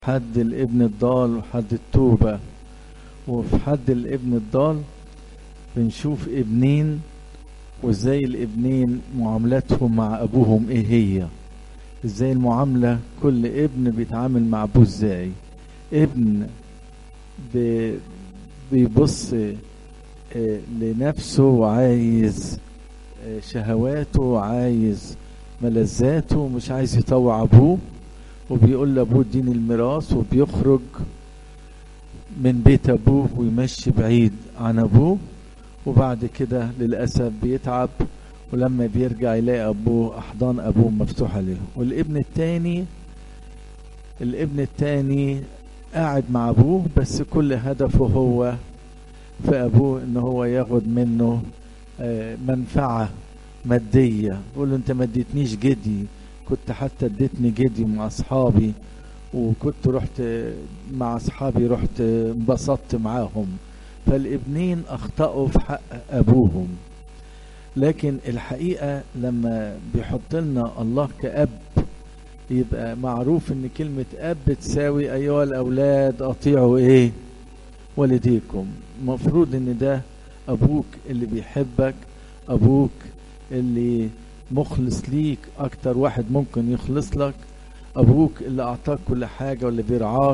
حد الابن الضال وحد التوبة وفي حد الابن الضال بنشوف ابنين وازاي الابنين معاملاتهم مع ابوهم ايه هي ازاي المعاملة كل ابن بيتعامل مع ابوه ازاي ابن بي- بيبص آه، لنفسه وعايز آه، شهواته وعايز ملذاته مش عايز يطوع ابوه وبيقول لابوه اديني الميراث وبيخرج من بيت ابوه ويمشي بعيد عن ابوه وبعد كده للاسف بيتعب ولما بيرجع يلاقي ابوه احضان ابوه مفتوحه له والابن التاني الابن التاني قاعد مع ابوه بس كل هدفه هو في ابوه ان هو ياخد منه آه، منفعه ماديه يقول له انت ما اديتنيش جدي كنت حتى اديتني جدي مع اصحابي وكنت رحت مع اصحابي رحت انبسطت معاهم فالابنين اخطاوا في حق ابوهم لكن الحقيقه لما بيحط لنا الله كاب يبقى معروف ان كلمه اب تساوي ايها الاولاد اطيعوا ايه والديكم المفروض ان ده ابوك اللي بيحبك ابوك اللي مخلص ليك اكتر واحد ممكن يخلص لك ابوك اللي اعطاك كل حاجه واللي بيرعاك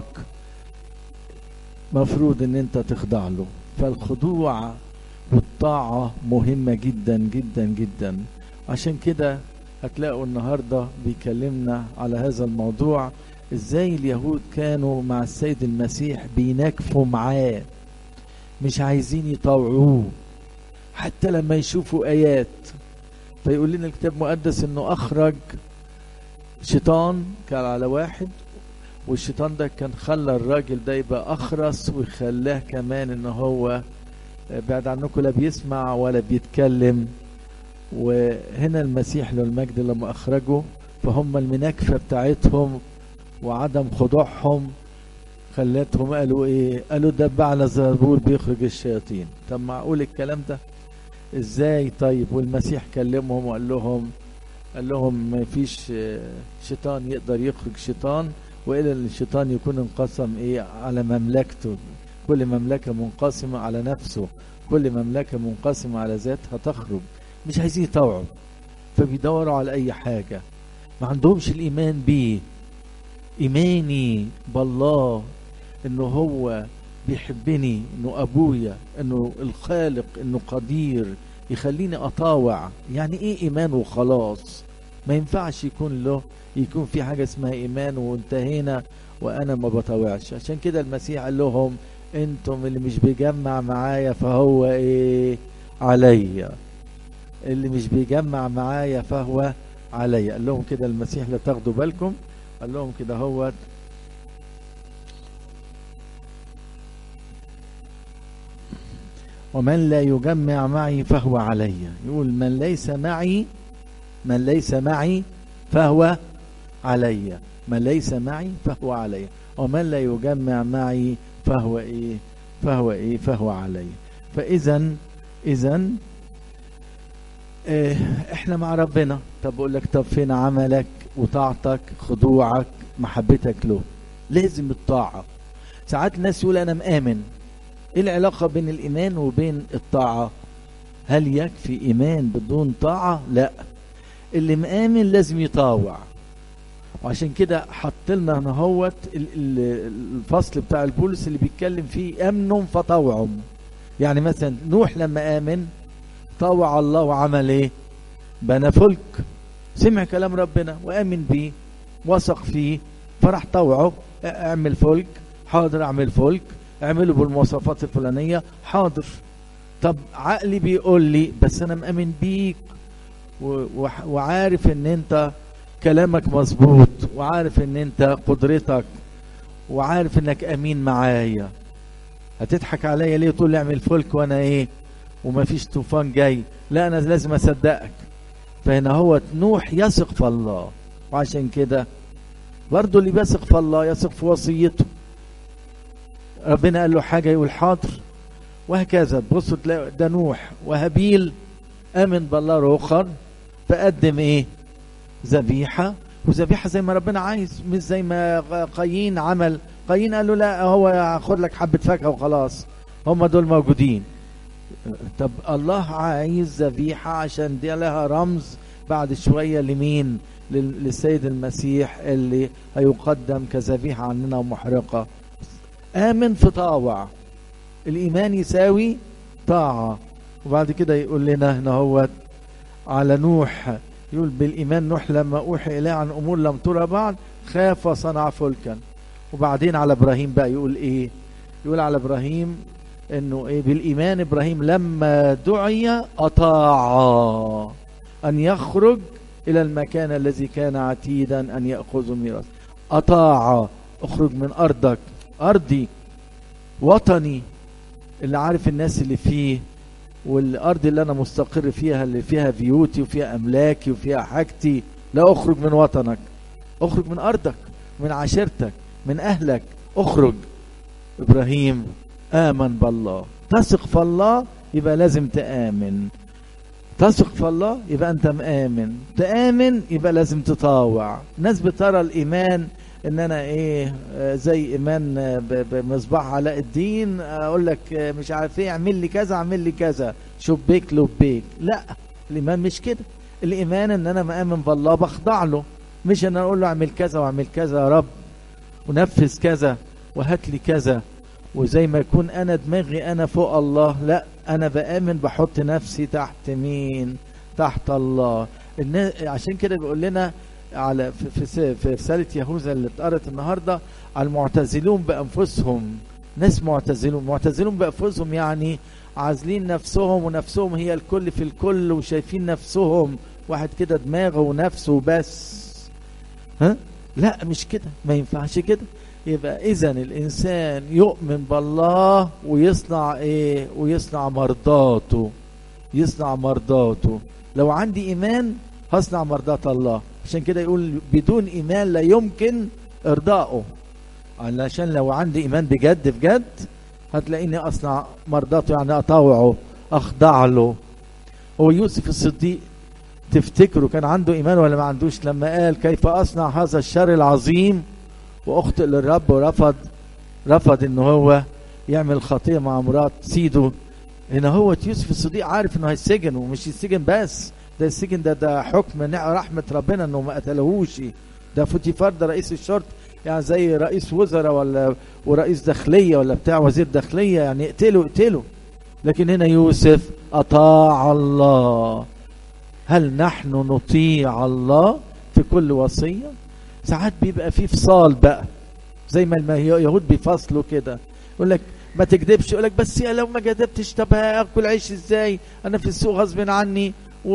مفروض ان انت تخضع له فالخضوع والطاعه مهمه جدا جدا جدا عشان كده هتلاقوا النهارده بيكلمنا على هذا الموضوع ازاي اليهود كانوا مع السيد المسيح بيناكفوا معاه مش عايزين يطوعوه حتى لما يشوفوا ايات فيقول لنا الكتاب المقدس انه اخرج شيطان كان على واحد والشيطان ده كان خلى الراجل ده يبقى اخرس وخلاه كمان ان هو بعد عنكم لا بيسمع ولا بيتكلم وهنا المسيح له المجد لما اخرجه فهم المناكفه بتاعتهم وعدم خضوعهم خلتهم قالوا ايه قالوا دب على زربول بيخرج الشياطين طب معقول الكلام ده ازاي طيب والمسيح كلمهم وقال لهم قال لهم ما فيش آه، شيطان يقدر يخرج شيطان والا الشيطان يكون انقسم ايه على مملكته كل مملكه منقسمه على نفسه كل مملكه منقسمه على ذاتها تخرج مش عايزين يطوعوا فبيدوروا على اي حاجه ما عندهمش الايمان بيه ايماني بالله انه هو بيحبني انه ابويا انه الخالق انه قدير يخليني اطاوع يعني ايه ايمان وخلاص ما ينفعش يكون له يكون في حاجه اسمها ايمان وانتهينا وانا ما بطاوعش عشان كده المسيح قال لهم انتم اللي مش بيجمع معايا فهو ايه عليا اللي مش بيجمع معايا فهو عليا قال لهم كده المسيح لا تاخدوا بالكم قال لهم كده هو ومن لا يجمع معي فهو علي يقول من ليس معي من ليس معي فهو علي من ليس معي فهو علي ومن لا يجمع معي فهو ايه فهو ايه فهو علي فاذا اذا إيه احنا مع ربنا طب اقول لك طب فين عملك وطاعتك خضوعك محبتك له لازم الطاعه ساعات الناس يقول انا مآمن ايه العلاقه بين الايمان وبين الطاعه هل يكفي ايمان بدون طاعه لا اللي مآمن لازم يطاوع وعشان كده حط لنا هنا هوت ال- ال- الفصل بتاع البولس اللي بيتكلم فيه امنوا فطوعوا يعني مثلا نوح لما امن طوع الله وعمل ايه بنى فلك سمع كلام ربنا وامن بيه وثق فيه فراح طوعه اعمل فلك حاضر اعمل فلك اعمله بالمواصفات الفلانيه حاضر طب عقلي بيقول لي بس انا مأمن بيك و- وح- وعارف ان انت كلامك مظبوط وعارف ان انت قدرتك وعارف انك امين معايا هتضحك عليا ليه تقول لي اعمل فلك وانا ايه ومفيش طوفان جاي لا انا لازم اصدقك فهنا هو نوح يثق في الله وعشان كده برضه اللي بيثق في الله يثق في وصيته ربنا قال له حاجه يقول حاضر وهكذا تبصوا تلاقوا ده نوح وهابيل امن بالله رخر فقدم ايه ذبيحه وذبيحه زي ما ربنا عايز مش زي ما قايين عمل قايين قال له لا هو هاخد لك حبه فاكهه وخلاص هم دول موجودين طب الله عايز ذبيحه عشان دي لها رمز بعد شويه لمين للسيد المسيح اللي هيقدم كذبيحه عننا ومحرقه امن في طاوع الايمان يساوي طاعه وبعد كده يقول لنا هنا هو على نوح يقول بالايمان نوح لما اوحي اليه عن امور لم ترى بعد خاف وصنع فلكا وبعدين على ابراهيم بقى يقول ايه يقول على ابراهيم انه ايه بالايمان ابراهيم لما دعي اطاع ان يخرج الى المكان الذي كان عتيدا ان ياخذ ميراث اطاع اخرج من ارضك ارضي وطني اللي عارف الناس اللي فيه والارض اللي انا مستقر فيها اللي فيها بيوتي وفيها املاكي وفيها حاجتي لا اخرج من وطنك اخرج من ارضك من عشيرتك من اهلك اخرج ابراهيم امن بالله تثق في الله يبقى لازم تامن تثق في الله يبقى انت مآمن تآمن يبقى لازم تطاوع ناس بترى الايمان ان انا ايه زي ايمان بمصباح علاء الدين اقول لك مش عارف ايه اعمل لي كذا اعمل لي كذا شبيك لبيك لا الايمان مش كده الايمان ان انا مآمن بالله بخضع له مش ان انا اقول له اعمل كذا واعمل كذا يا رب ونفذ كذا وهات لي كذا وزي ما يكون انا دماغي انا فوق الله لا انا بآمن بحط نفسي تحت مين تحت الله عشان كده بيقول لنا على في في, في رساله يهوذا اللي اتقرت النهارده على المعتزلون بانفسهم ناس معتزلون معتزلون بانفسهم يعني عازلين نفسهم ونفسهم هي الكل في الكل وشايفين نفسهم واحد كده دماغه ونفسه بس ها لا مش كده ما ينفعش كده يبقى اذا الانسان يؤمن بالله ويصنع ايه ويصنع مرضاته يصنع مرضاته لو عندي ايمان هصنع مرضات الله عشان كده يقول بدون ايمان لا يمكن ارضائه علشان لو عندي ايمان بجد بجد هتلاقيني اصنع مرضاته يعني اطاوعه اخضع له هو يوسف الصديق تفتكروا كان عنده ايمان ولا ما عندوش لما قال كيف اصنع هذا الشر العظيم واخطئ للرب ورفض رفض ان هو يعمل خطيه مع مرات سيده هنا هو يوسف الصديق عارف انه هيسجن ومش يسجن بس ده السجن ده ده حكم رحمه ربنا انه ما قتلهوش ده فوتيفار ده رئيس الشرطه يعني زي رئيس وزراء ولا ورئيس داخليه ولا بتاع وزير داخليه يعني اقتله اقتله لكن هنا يوسف اطاع الله هل نحن نطيع الله في كل وصيه ساعات بيبقى في فصال بقى زي ما اليهود بيفصلوا كده يقول لك ما تكذبش يقول لك بس يا لو ما كذبتش طب هاكل عيش ازاي انا في السوق غصب عني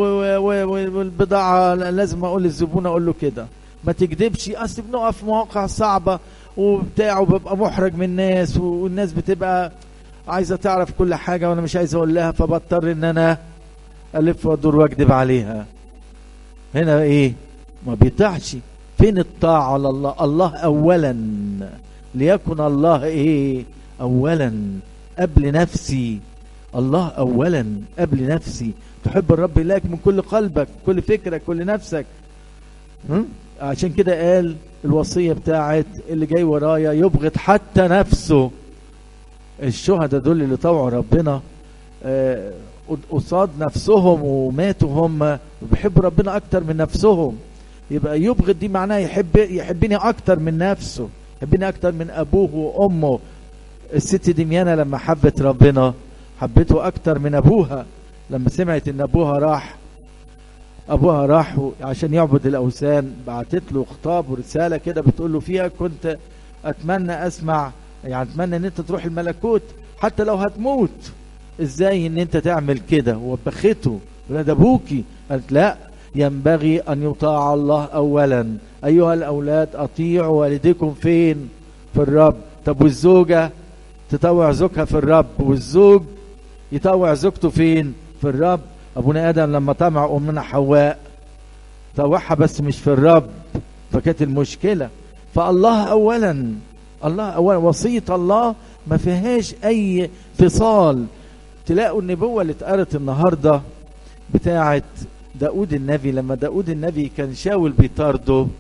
والبضاعه لازم اقول للزبون اقول له كده ما تكذبش اصل بنقف في مواقع صعبه وبتاع وببقى محرج من الناس والناس بتبقى عايزه تعرف كل حاجه وانا مش عايز اقول لها فبضطر ان انا الف وادور واكذب عليها هنا ايه ما بيطيعش فين الطاعه على الله الله اولا ليكن الله ايه اولا قبل نفسي الله اولا قبل نفسي تحب الرب إلهك من كل قلبك كل فكرك كل نفسك هم؟ عشان كده قال الوصية بتاعت اللي جاي ورايا يبغض حتى نفسه الشهداء دول اللي طوعوا ربنا آه قصاد نفسهم وماتوا هم وبيحبوا ربنا أكتر من نفسهم يبقى يبغض دي معناها يحب يحبني أكتر من نفسه يحبني أكتر من أبوه وأمه الست دميانة لما حبت ربنا حبته أكتر من أبوها لما سمعت ان ابوها راح ابوها راح عشان يعبد الاوثان بعتت له خطاب ورساله كده بتقول له فيها كنت اتمنى اسمع يعني اتمنى ان انت تروح الملكوت حتى لو هتموت ازاي ان انت تعمل كده وبخته ولا ده ابوكي قالت لا ينبغي ان يطاع الله اولا ايها الاولاد اطيعوا والديكم فين في الرب طب والزوجه تطوع زوجها في الرب والزوج يطوع زوجته فين في الرب ابونا ادم لما طمع امنا حواء طوعها بس مش في الرب فكانت المشكله فالله اولا الله اولا وصيه الله ما فيهاش اي فصال تلاقوا النبوه اللي اتقرت النهارده بتاعه داود النبي لما داود النبي كان شاول بيطارده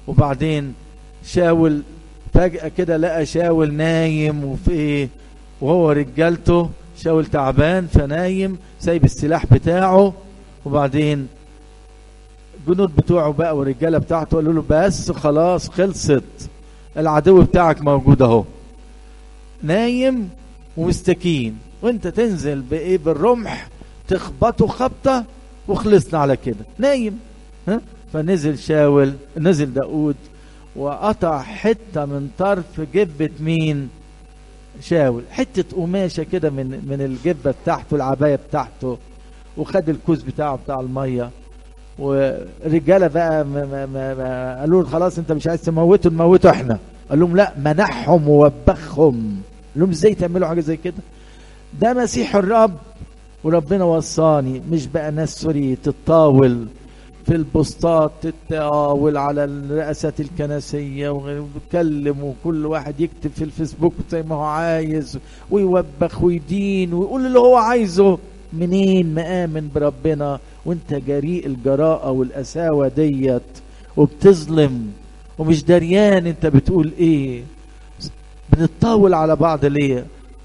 وبعدين شاول فجأة كده لقى شاول نايم وفي ايه وهو رجالته شاول تعبان فنايم سايب السلاح بتاعه وبعدين الجنود بتوعه بقى والرجاله بتاعته قالوا له بس خلاص خلصت العدو بتاعك موجود اهو نايم ومستكين وانت تنزل بايه بالرمح تخبطه خبطه وخلصنا على كده نايم ها فنزل شاول نزل داود وقطع حته من طرف جبه مين شاول حته قماشه كده من من الجبه بتاعته العبايه بتاعته وخد الكوز بتاعه بتاع الميه ورجاله بقى ما ما ما ما قالوا له خلاص انت مش عايز تموته نموته احنا قال لهم لا منحهم ووبخهم قال لهم ازاي تعملوا حاجه زي كده ده مسيح الرب وربنا وصاني مش بقى ناس سوري تتطاول في البوستات تتطاول على الرئاسات الكنسية ويتكلم وكل واحد يكتب في الفيسبوك زي ما هو عايز ويوبخ ويدين ويقول اللي هو عايزه منين مآمن بربنا وانت جريء الجراءة والقساوة ديت وبتظلم ومش دريان انت بتقول ايه بنتطاول على بعض ليه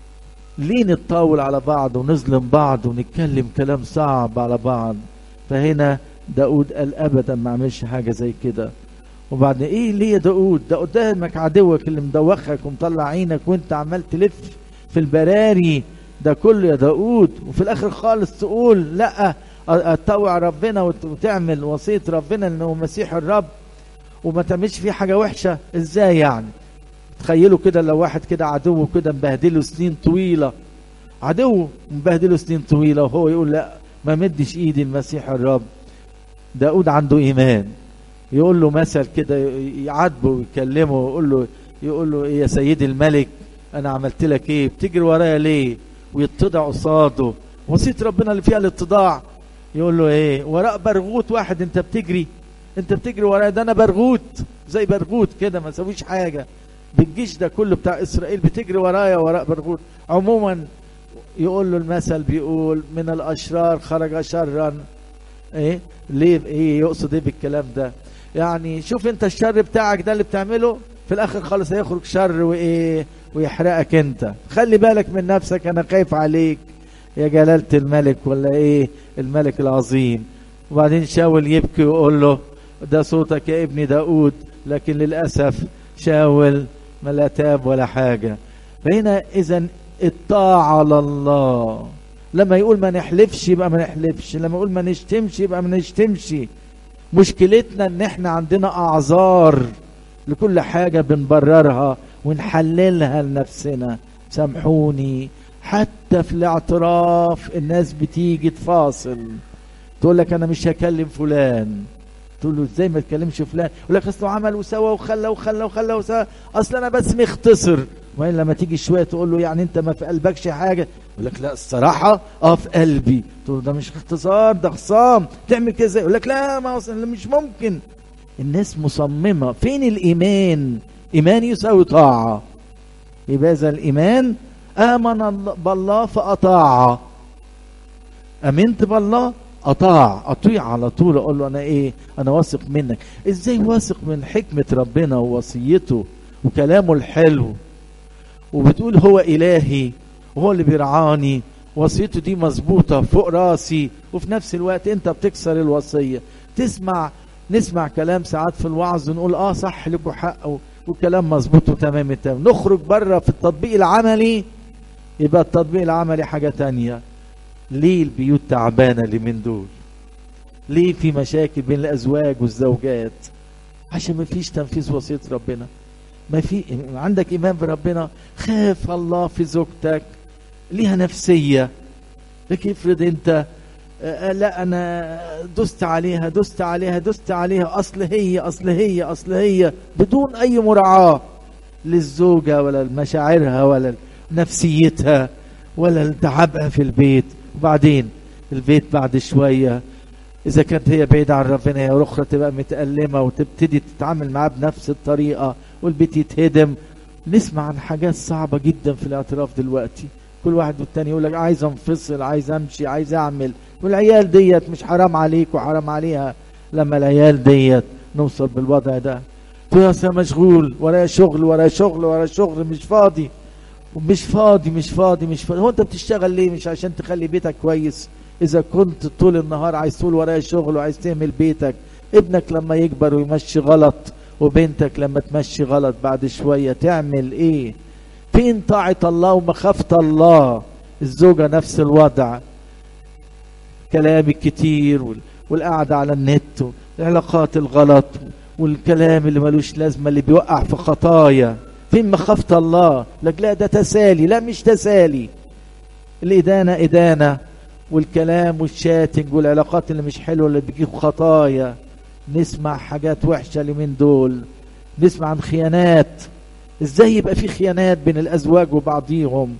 ليه نتطاول على بعض ونظلم بعض ونتكلم كلام صعب على بعض فهنا داود قال ابدا ما اعملش حاجه زي كده وبعد ايه ليه يا داود ده قدامك عدوك اللي مدوخك ومطلع عينك وانت عمال تلف في البراري ده كله يا داود وفي الاخر خالص تقول لا اتطوع ربنا وتعمل وصيه ربنا انه مسيح الرب وما تعملش فيه حاجه وحشه ازاي يعني تخيلوا كده لو واحد كده عدو كده مبهدله سنين طويله عدو مبهدله سنين طويله وهو يقول لا ما مدش ايدي المسيح الرب داود عنده ايمان يقول له مثل كده يعاتبه ويكلمه ويقول له يقول له ايه يا سيدي الملك انا عملت لك ايه بتجري ورايا ليه ويتضع قصاده وصيه ربنا اللي فيها الاتضاع يقول له ايه وراء برغوت واحد انت بتجري انت بتجري ورايا ده انا برغوت زي برغوت كده ما سويش حاجه بالجيش ده كله بتاع اسرائيل بتجري ورايا وراء برغوت عموما يقول له المثل بيقول من الاشرار خرج شرا ايه ليه ايه يقصد ايه بالكلام ده يعني شوف انت الشر بتاعك ده اللي بتعمله في الاخر خالص هيخرج شر وايه ويحرقك انت خلي بالك من نفسك انا خايف عليك يا جلالة الملك ولا ايه الملك العظيم وبعدين شاول يبكي ويقول له ده صوتك يا ابني داود لكن للأسف شاول ما لا تاب ولا حاجة فهنا إذا الطاعة لله لما يقول ما نحلفش يبقى ما نحلفش لما يقول ما نشتمش يبقى ما نشتمش مشكلتنا ان احنا عندنا اعذار لكل حاجة بنبررها ونحللها لنفسنا سامحوني حتى في الاعتراف الناس بتيجي تفاصل تقول لك انا مش هكلم فلان تقول له ازاي ما تكلمش فلان يقول لك اصله عمل وسوى وخلى وخلى وخلى وسوى اصل انا بس مختصر وين لما تيجي شويه تقول له يعني انت ما في قلبكش حاجه يقول لك لا الصراحه اه في قلبي تقول له ده مش اختصار ده خصام تعمل كده ازاي يقول لك لا ما أصلاً مش ممكن الناس مصممه فين الايمان ايمان يساوي طاعه يبقى اذا الايمان امن بالله فاطاع امنت بالله اطاع اطيع على طول اقول له انا ايه انا واثق منك ازاي واثق من حكمه ربنا ووصيته وكلامه الحلو وبتقول هو الهي وهو اللي بيرعاني وصيته دي مظبوطه فوق راسي وفي نفس الوقت انت بتكسر الوصيه تسمع نسمع كلام ساعات في الوعظ ونقول اه صح لكم حق والكلام مظبوط وتمام التمام نخرج بره في التطبيق العملي يبقى التطبيق العملي حاجه تانية ليه البيوت تعبانه اللي من دول ليه في مشاكل بين الازواج والزوجات عشان ما فيش تنفيذ وصيه ربنا ما في عندك ايمان بربنا خاف الله في زوجتك ليها نفسيه لكن افرض انت آه لا انا دست عليها دست عليها دست عليها اصل هي اصل هي اصل هي بدون اي مراعاه للزوجه ولا لمشاعرها ولا نفسيتها ولا تعبها في البيت وبعدين البيت بعد شويه اذا كانت هي بعيده عن ربنا هي الاخرى تبقى متالمه وتبتدي تتعامل معاه بنفس الطريقه والبيت يتهدم نسمع عن حاجات صعبه جدا في الاعتراف دلوقتي كل واحد والتاني يقول لك عايز انفصل عايز امشي عايز اعمل والعيال ديت مش حرام عليك وحرام عليها لما العيال ديت نوصل بالوضع ده تقول اصل أنا مشغول ورايا شغل ورايا شغل ورايا شغل مش فاضي مش فاضي مش فاضي مش فاضي هو انت بتشتغل ليه مش عشان تخلي بيتك كويس اذا كنت طول النهار عايز تقول ورايا شغل وعايز تعمل بيتك ابنك لما يكبر ويمشي غلط وبنتك لما تمشي غلط بعد شوية تعمل ايه فين طاعة الله ومخافة الله الزوجة نفس الوضع كلام الكتير وال- والقعدة على النت والعلاقات الغلط والكلام اللي ملوش لازمة اللي بيوقع في خطايا فين مخافة الله لك لا ده تسالي لا مش تسالي الإدانة إدانة والكلام والشاتنج والعلاقات اللي مش حلوة اللي بتجيب خطايا نسمع حاجات وحشة اليومين دول نسمع عن خيانات ازاي يبقى في خيانات بين الأزواج وبعضيهم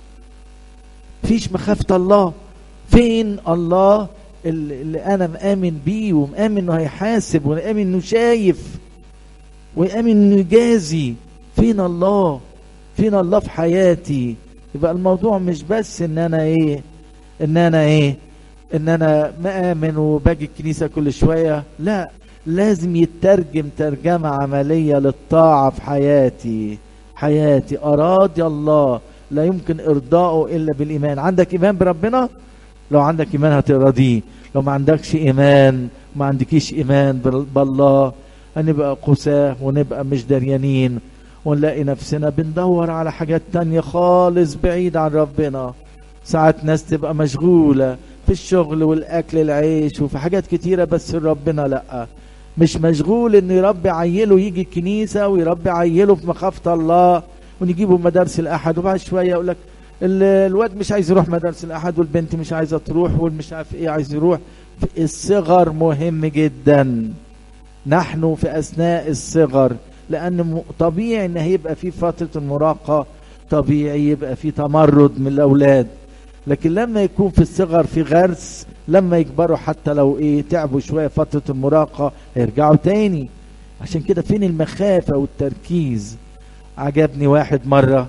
فيش مخافة الله فين الله اللي اللي أنا مآمن بيه ومآمن إنه هيحاسب ومآمن إنه شايف ومآمن إنه يجازي فين الله فين الله في حياتي يبقى الموضوع مش بس إن أنا إيه إن أنا إيه إن أنا مآمن وباجي الكنيسة كل شوية لا لازم يترجم ترجمة عملية للطاعة في حياتي حياتي أراد الله لا يمكن إرضائه إلا بالإيمان عندك إيمان بربنا لو عندك إيمان هترضيه لو ما عندكش إيمان ما عندكيش إيمان بال- بالله هنبقى قساة ونبقى مش دريانين ونلاقي نفسنا بندور على حاجات تانية خالص بعيد عن ربنا ساعات ناس تبقى مشغولة في الشغل والأكل العيش وفي حاجات كتيرة بس ربنا لأ مش مشغول انه يربي عيله يجي الكنيسة ويربي عيله في مخافة الله ونجيبه مدارس الأحد وبعد شوية يقول لك ال- الواد مش عايز يروح مدارس الأحد والبنت مش عايزة تروح والمش عارف ايه عايز يروح الصغر مهم جدا نحن في أثناء الصغر لأن م- طبيعي إن هيبقى في فترة المراهقة طبيعي يبقى في تمرد من الأولاد لكن لما يكون في الصغر في غرس لما يكبروا حتى لو ايه تعبوا شوية فترة المراهقة هيرجعوا تاني عشان كده فين المخافة والتركيز عجبني واحد مرة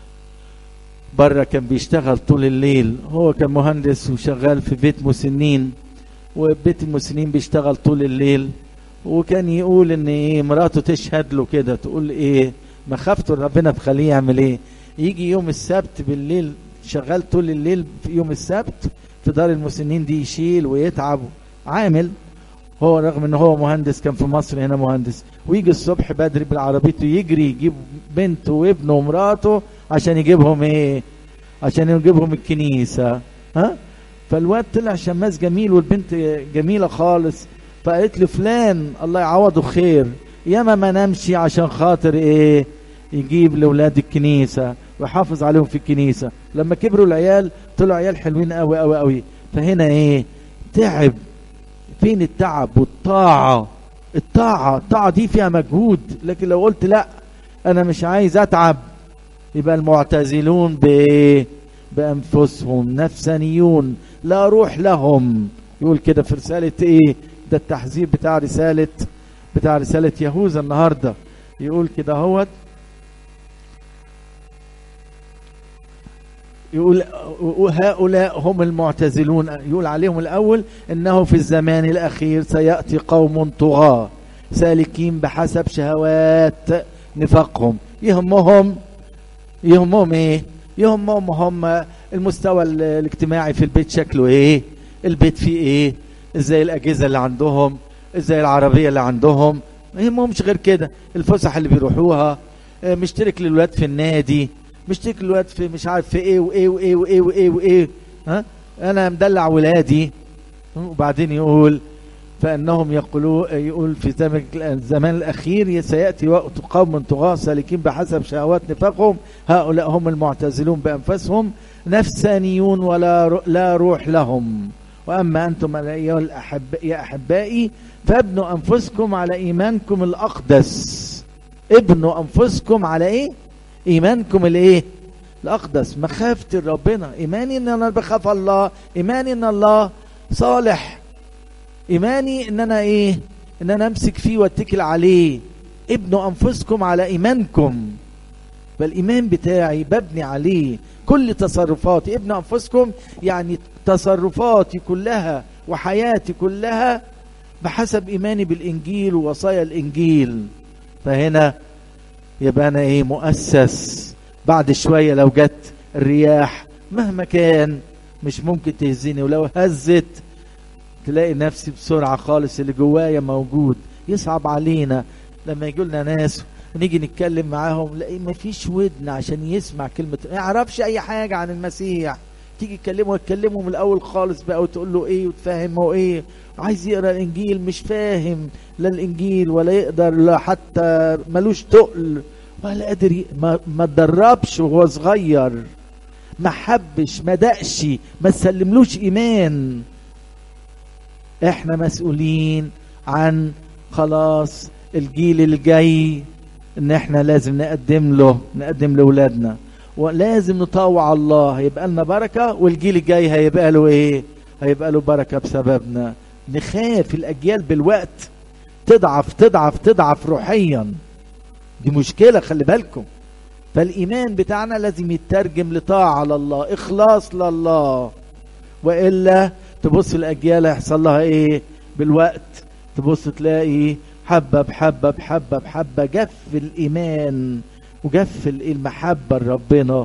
بره كان بيشتغل طول الليل هو كان مهندس وشغال في بيت مسنين وبيت المسنين بيشتغل طول الليل وكان يقول ان ايه مراته تشهد له كده تقول ايه مخافته ربنا تخليه يعمل ايه يجي يوم السبت بالليل شغال طول الليل في يوم السبت في دار المسنين دي يشيل ويتعب عامل هو رغم ان هو مهندس كان في مصر هنا مهندس ويجي الصبح بدري بالعربيته يجري يجيب بنته وابنه ومراته عشان يجيبهم ايه عشان يجيبهم الكنيسة ها فالواد طلع شماس جميل والبنت جميلة خالص فقالت له فلان الله يعوضه خير ياما ما نمشي عشان خاطر ايه يجيب لاولاد الكنيسة ويحافظ عليهم في الكنيسة لما كبروا العيال طلعوا عيال حلوين قوي قوي قوي فهنا ايه تعب فين التعب والطاعة الطاعة الطاعة دي فيها مجهود لكن لو قلت لا انا مش عايز اتعب يبقى المعتزلون بايه بانفسهم نفسانيون لا روح لهم يقول كده في رسالة ايه ده التحذير بتاع رسالة بتاع رسالة يهوذا النهاردة يقول كده هوت يقول هؤلاء هم المعتزلون يقول عليهم الأول إنه في الزمان الأخير سيأتي قوم طغاة سالكين بحسب شهوات نفاقهم يهمهم يهمهم ايه يهمهم هم المستوى ال- الاجتماعي في البيت شكله ايه البيت فيه ايه ازاي الاجهزه اللي عندهم ازاي العربيه اللي عندهم ما يهمهمش غير كده الفسح اللي بيروحوها آه، مشترك للولاد في النادي مشترك للولاد في مش عارف في ايه وايه وايه وايه وايه وايه ها انا مدلع ولادي وبعدين يقول فانهم يقولوا يقول في زمن الزمان الاخير سياتي وقت قوم طغاة سالكين بحسب شهوات نفاقهم هؤلاء هم المعتزلون بانفسهم نفسانيون ولا رو- لا روح لهم واما انتم ايها الاحب يا احبائي فابنوا انفسكم على ايمانكم الاقدس ابنوا انفسكم على ايه ايمانكم الايه الاقدس مخافه ربنا ايماني ان انا بخاف الله ايماني ان الله صالح ايماني ان انا ايه ان انا امسك فيه واتكل عليه ابنوا انفسكم على ايمانكم فالايمان بتاعي ببني عليه كل تصرفاتي ابنوا انفسكم يعني تصرفاتي كلها وحياتي كلها بحسب ايماني بالانجيل ووصايا الانجيل فهنا يبقى انا ايه مؤسس بعد شويه لو جت الرياح مهما كان مش ممكن تهزني ولو هزت تلاقي نفسي بسرعه خالص اللي جوايا موجود يصعب علينا لما يجوا لنا ناس ونيجي نتكلم معاهم لاقي ما فيش ودن عشان يسمع كلمه ما يعرفش اي حاجه عن المسيح تيجي تكلمه تكلمه من الاول خالص بقى وتقول له ايه وتفهمه ايه عايز يقرا الانجيل مش فاهم لا الانجيل ولا يقدر لا حتى ملوش تقل ولا قادر ي... ما ما اتدربش وهو صغير ما حبش ما دقش ما سلملوش ايمان احنا مسؤولين عن خلاص الجيل الجاي ان احنا لازم نقدم له نقدم لاولادنا ولازم نطوع الله هيبقى لنا بركه والجيل الجاي هيبقى له ايه هيبقى له بركه بسببنا نخاف الاجيال بالوقت تضعف تضعف تضعف روحيا دي مشكله خلي بالكم فالايمان بتاعنا لازم يترجم لطاعه لله اخلاص لله والا تبص الاجيال هيحصل لها ايه بالوقت تبص تلاقي حبه بحبه بحبه بحبه جف الايمان وجف المحبه لربنا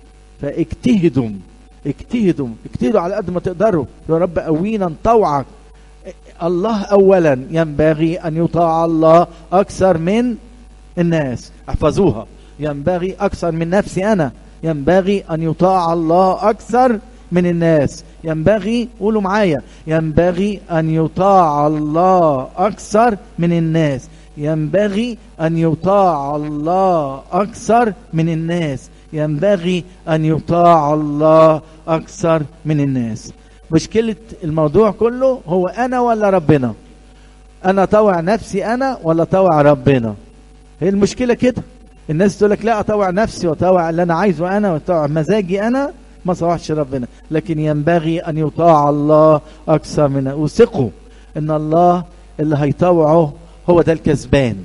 فاجتهدوا اجتهدوا اجتهدوا على قد ما تقدروا يا رب قوينا نطوعك الله اولا ينبغي ان يطاع الله اكثر من الناس احفظوها ينبغي اكثر من نفسي انا ينبغي ان يطاع الله اكثر من الناس ينبغي قولوا معايا ينبغي ان يطاع الله اكثر من الناس ينبغي ان يطاع الله اكثر من الناس ينبغي ان يطاع الله اكثر من الناس مشكله الموضوع كله هو انا ولا ربنا انا طوع نفسي انا ولا طوع ربنا هي المشكله كده الناس تقول لك لا اطوع نفسي واطوع اللي انا عايزه انا واطوع مزاجي انا ما صوحش ربنا لكن ينبغي ان يطاع الله اكثر من وثقوا ان الله اللي هيطوعه هو ده الكسبان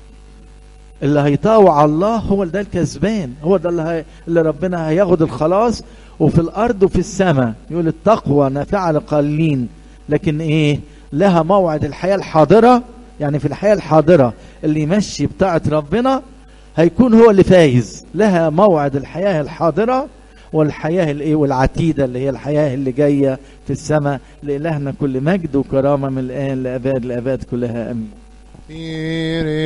اللي هيطاوع الله هو ده الكسبان هو ده اللي, هي... اللي ربنا هياخد الخلاص وفي الارض وفي السماء يقول التقوى نافعه لقليل لكن ايه لها موعد الحياه الحاضره يعني في الحياه الحاضره اللي يمشي بطاعه ربنا هيكون هو اللي فايز لها موعد الحياه الحاضره والحياه الايه والعتيده اللي هي الحياه اللي جايه في السماء لالهنا كل مجد وكرامه من الان لاباد الاباد كلها امين